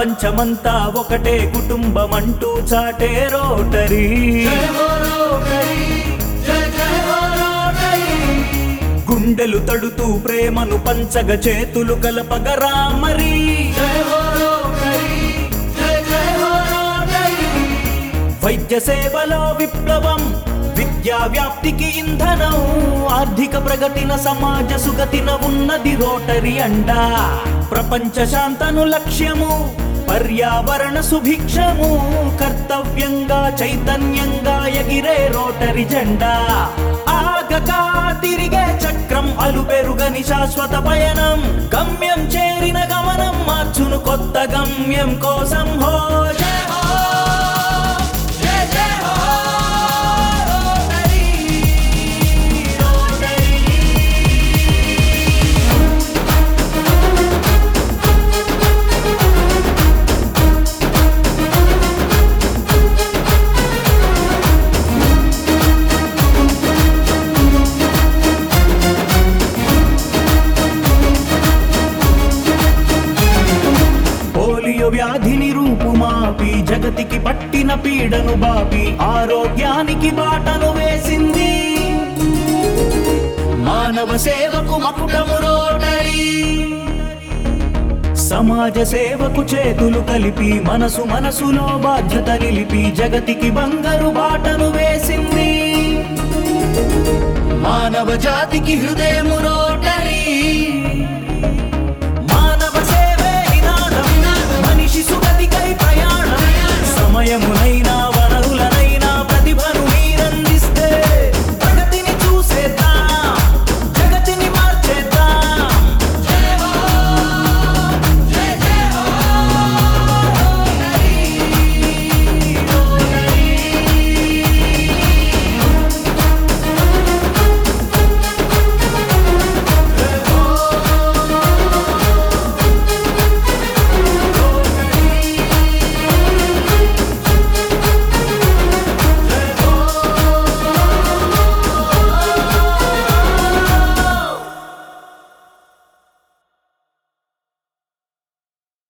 ప్రపంచమంతా ఒకటే కుటుంబం అంటూ చాటే రోటరీ గుండెలు తడుతూ ప్రేమను పంచగ చేతులు కలపగరా మరి వైద్య సేవలో విప్లవం విద్యా వ్యాప్తికి ఇంధనం ఆర్థిక ప్రగతిన సమాజ సుగతిన ఉన్నది రోటరీ అండా ప్రపంచ శాంతను లక్ష్యము పర్యావరణ సుభిక్షము కర్తవ్యంగా చైతన్యంగా ఎగిరే రోటరీ జెండా ఆగగా తిరిగే చక్రం అలుపెరుగని శాశ్వత పయనం గమ్యం చేరిన గమనం మార్చును కొత్త గమ్యం కోసం హో జయ హో జయ జయ హో రోటరీ రోటరీ పోలియో వ్యాధిని రూపుమాపి జగతికి పట్టిన పీడను బాపి ఆరోగ్యానికి బాటను వేసింది మానవ సేవకు మకుటము రోటరీ సమాజ సేవకు చేతులు కలిపి మనసు మనసులో బాధ్యత నిలిపి జగతికి బంగారు బాటను వేసింది మానవ జాతికి హృదయము రోటరీ